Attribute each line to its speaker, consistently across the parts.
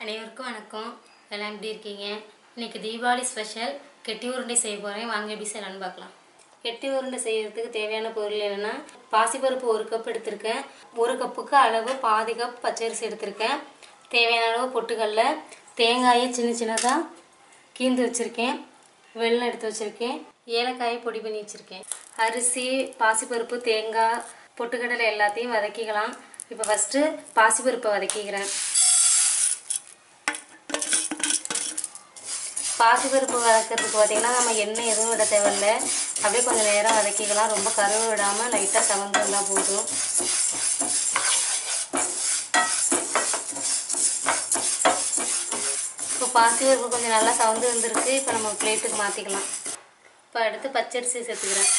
Speaker 1: அனைவருக்கும் வணக்கம் எல்லாம் எப்படி இருக்கீங்க இன்னைக்கு தீபாவளி ஸ்பெஷல் கெட்டி உருண்டை செய்ய போகிறேன் வாங்க எப்படி செய்யலாம்னு பார்க்கலாம் கெட்டி உருண்டை செய்யறதுக்கு தேவையான பொருள் என்னென்னா பாசிப்பருப்பு ஒரு கப் எடுத்திருக்கேன் ஒரு கப்புக்கு அளவு பாதி கப் பச்சரிசி எடுத்திருக்கேன் தேவையான அளவு பொட்டுக்கடல தேங்காயை சின்ன சின்னதாக கீந்து வச்சுருக்கேன் வெள்ளம் எடுத்து வச்சுருக்கேன் ஏலக்காயை பொடி பண்ணி வச்சுருக்கேன் அரிசி பாசிப்பருப்பு தேங்காய் பொட்டுக்கடலை எல்லாத்தையும் வதக்கிக்கலாம் இப்போ ஃபஸ்ட்டு பாசிப்பருப்பை வதக்கிக்கிறேன் பாசிப்பருப்பு வதக்கிறதுக்கு பார்த்தீங்கன்னா நம்ம எண்ணெய் எதுவும் விட தேவையில்ல அப்படியே கொஞ்சம் நேரம் வதக்கிக்கலாம் ரொம்ப கருவு விடாமல் லைட்டாக சவந்து இருந்தால் போதும் இப்போ பாசிப்பருப்பு கொஞ்சம் நல்லா சவந்து வந்திருக்கு இப்போ நம்ம பிளேட்டுக்கு மாற்றிக்கலாம் இப்போ அடுத்து பச்சரிசி சேர்த்துக்கிறேன்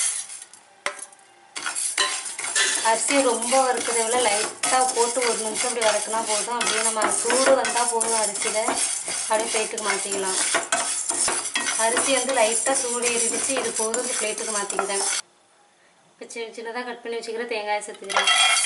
Speaker 1: அரிசி ரொம்ப வறுக்கிறத விட லைட்டாக போட்டு ஒரு நிமிஷம் அப்படி வதக்கினா போதும் அப்படியே நம்ம சூடு வந்தால் போதும் அரிசியில் அப்படியே பிளேட்டுக்கு மாற்றிக்கலாம் அரிசி வந்து லைட்டாக சூடு ஏறிடுச்சு இது போதும் இந்த பிளேட்டுக்கு மாற்றிக்கிறேன் இப்போ சின்ன சின்னதாக கட் பண்ணி வச்சுக்கிற தேங்காயை சேர்த்துக்கிறேன்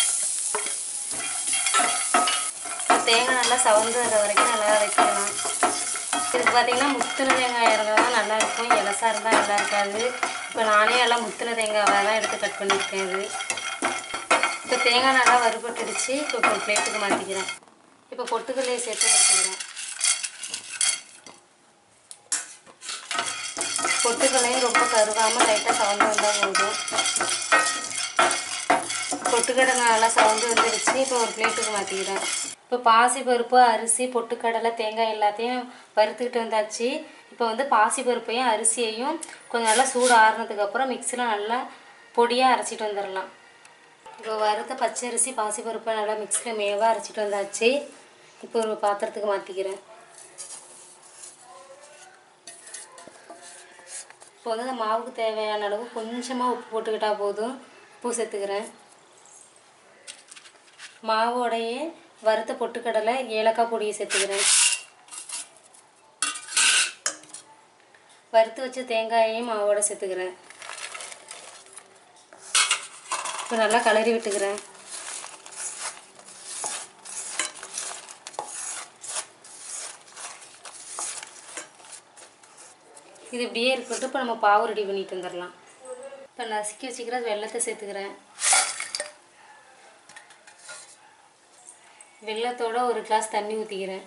Speaker 1: தேங்காய் நல்லா சவந்து வர வரைக்கும் நல்லா வதக்கிக்கலாம் இதுக்கு பார்த்தீங்கன்னா முத்தின தேங்காய் இருந்தால் தான் நல்லா இருக்கும் இலசா இருந்தால் நல்லா இருக்காது இப்போ நானே எல்லாம் முத்தின தேங்காவை தான் எடுத்து கட் பண்ணியிருக்கேன் இது இப்போ தேங்காய் நல்லா வறுபட்டுடுச்சு இப்போ ஒரு பிளேட்டுக்கு மாற்றிக்கிறேன் இப்போ பொட்டுக்கல்லையை சேர்த்து வறுத்துக்கிறேன் பொட்டுக்கல்லையும் ரொம்ப கருகாமல் லைட்டாக சவந்து வந்தால் போதும் பொட்டுக்கடலை நல்லா சவந்து வந்துடுச்சு இப்போ ஒரு பிளேட்டுக்கு மாற்றிக்கிறேன் இப்போ பாசி பருப்பு அரிசி பொட்டுக்கடலை தேங்காய் எல்லாத்தையும் வறுத்துக்கிட்டு வந்தாச்சு இப்போ வந்து பாசி பருப்பையும் அரிசியையும் கொஞ்சம் நல்லா சூடு ஆறுனதுக்கப்புறம் மிக்சியில் நல்லா பொடியாக அரைச்சிட்டு வந்துடலாம் இப்போ வறுத்த பச்சை அரிசி பாசி பருப்பை நல்லா மிக்சியில் மேவாக அரைச்சிட்டு வந்தாச்சு இப்போ ஒரு பாத்திரத்துக்கு மாற்றிக்கிறேன் இப்போ வந்து அந்த மாவுக்கு தேவையான அளவு கொஞ்சமாக உப்பு போட்டுக்கிட்டா போதும் உப்பு சேர்த்துக்கிறேன் மாவோடையே வறுத்த பொட்டுக்கடலை ஏலக்காய் பொடியை சேர்த்துக்கிறேன் வறுத்து வச்ச தேங்காயையும் மாவோட சேர்த்துக்கிறேன் இப்போ நல்லா கலரி விட்டுக்கிறேன் இது இப்படியே இருக்கட்டும் இப்போ நம்ம பாவு ரெடி பண்ணிட்டு வந்துடலாம் இப்போ நசுக்கி வச்சுக்கிற வெள்ளத்தை சேர்த்துக்கிறேன் வெள்ளத்தோட ஒரு கிளாஸ் தண்ணி ஊற்றிக்கிறேன்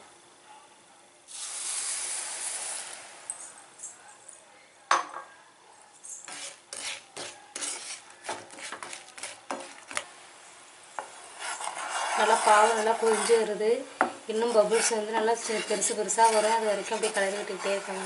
Speaker 1: நல்லா பாவு நல்லா கொதிஞ்சு வருது இன்னும் பபுள்ஸ் வந்து நல்லா சி- பெருசு பெருசாக வரும் அது வரைக்கும் அப்படியே கலரி விட்டுக்கிட்டே இருக்காங்க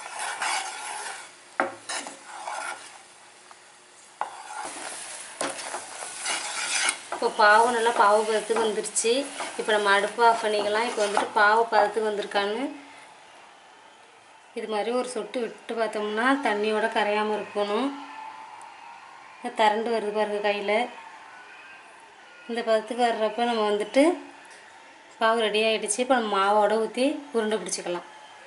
Speaker 1: இப்போ பாவு நல்லா பாவு பதத்துக்கு வந்துருச்சு இப்போ நம்ம அடுப்பு ஆஃப் பண்ணிக்கலாம் இப்போ வந்துட்டு பாவு பதத்துக்கு வந்திருக்கான்னு இது மாதிரி ஒரு சொட்டு விட்டு பார்த்தோம்னா தண்ணியோட கரையாமல் இருக்கணும் திரண்டு வருது பாருங்க கையில் இந்த பதத்துக்கு வர்றப்ப நம்ம வந்துட்டு பாவு ரெடி ஆகிடுச்சு இப்போ நம்ம மாவோட ஊற்றி உருண்டை பிடிச்சிக்கலாம்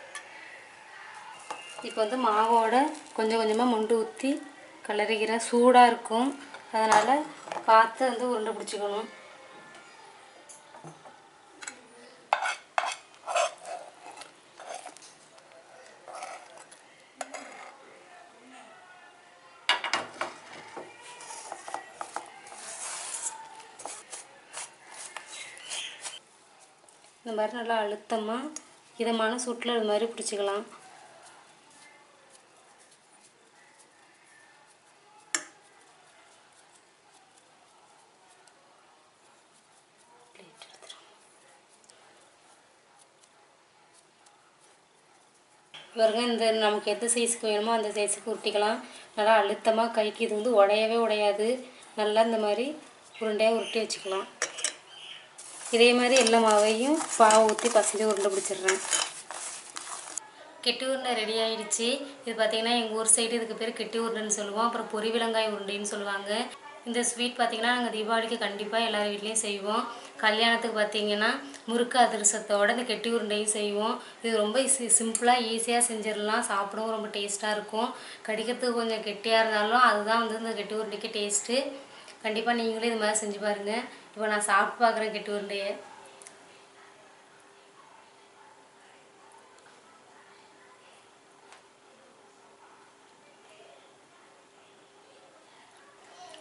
Speaker 1: இப்போ வந்து மாவோட கொஞ்சம் கொஞ்சமாக மொண்டு ஊற்றி கலரிக்கிறேன் சூடாக இருக்கும் அதனால் பார்த்து வந்து உருண்டை பிடிச்சிக்கணும் இந்த மாதிரி நல்லா அழுத்தமாக இதமான சூட்டில் இது மாதிரி பிடிச்சிக்கலாம் பாருங்க இந்த நமக்கு எந்த சைஸுக்கு வேணுமோ அந்த சைஸுக்கு உருட்டிக்கலாம் நல்லா அழுத்தமாக கைக்கு இது வந்து உடையவே உடையாது நல்லா இந்த மாதிரி உருண்டையாக உருட்டி வச்சுக்கலாம் இதே மாதிரி எல்லா மாவையும் பாவை ஊற்றி பசஞ்சு உருண்டை பிடிச்சிடுறேன் கெட்டி உருண்டை ரெடி ஆயிடுச்சு இது பார்த்தீங்கன்னா எங்கள் ஊர் சைடு இதுக்கு பேர் கெட்டி உருண்டைன்னு சொல்லுவோம் அப்புறம் பொரி விலங்காய் உருண்டைன்னு சொல்லுவாங்க இந்த ஸ்வீட் பார்த்தீங்கன்னா நாங்கள் தீபாவளிக்கு கண்டிப்பாக எல்லார் வீட்லேயும் செய்வோம் கல்யாணத்துக்கு பார்த்தீங்கன்னா முறுக்கு அதிரசத்தோட இந்த கெட்டி உருண்டையும் செய்வோம் இது ரொம்ப சி சிம்பிளாக ஈஸியாக செஞ்சிடலாம் சாப்பிடவும் ரொம்ப டேஸ்ட்டாக இருக்கும் கடிக்கிறதுக்கு கொஞ்சம் கெட்டியாக இருந்தாலும் அதுதான் வந்து இந்த கெட்டி உருண்டைக்கு டேஸ்ட்டு கண்டிப்பாக நீங்களும் இது மாதிரி செஞ்சு பாருங்கள் இப்போ நான் சாப்பிட்டு பார்க்குறேன் கெட்டி உருண்டையை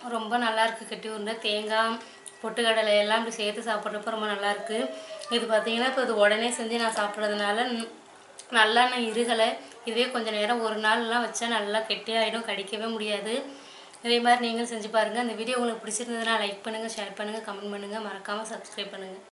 Speaker 1: ரொம்ப நல்லா இருக்குது கட்டி உருண்டை தேங்காய் பொட்டுக்கடலை எல்லாம் இப்படி சேர்த்து சாப்பிட்றப்ப ரொம்ப நல்லா இருக்கு இது பார்த்தீங்கன்னா இப்போ இது உடனே செஞ்சு நான் சாப்பிட்றதுனால ந- நல்லா நான் இருகலை இதுவே கொஞ்சம் நேரம் ஒரு நாள்லாம் வச்சா நல்லா கெட்டியாயிடும் கடிக்கவே முடியாது இதே மாதிரி நீங்களும் செஞ்சு பாருங்கள் அந்த வீடியோ உங்களுக்கு பிடிச்சிருந்ததுன்னா லைக் பண்ணுங்கள் ஷேர் பண்ணுங்கள் கமெண்ட் பண்ணுங்கள் மறக்காமல் சப்ஸ்கிரைப் பண்ணுங்கள்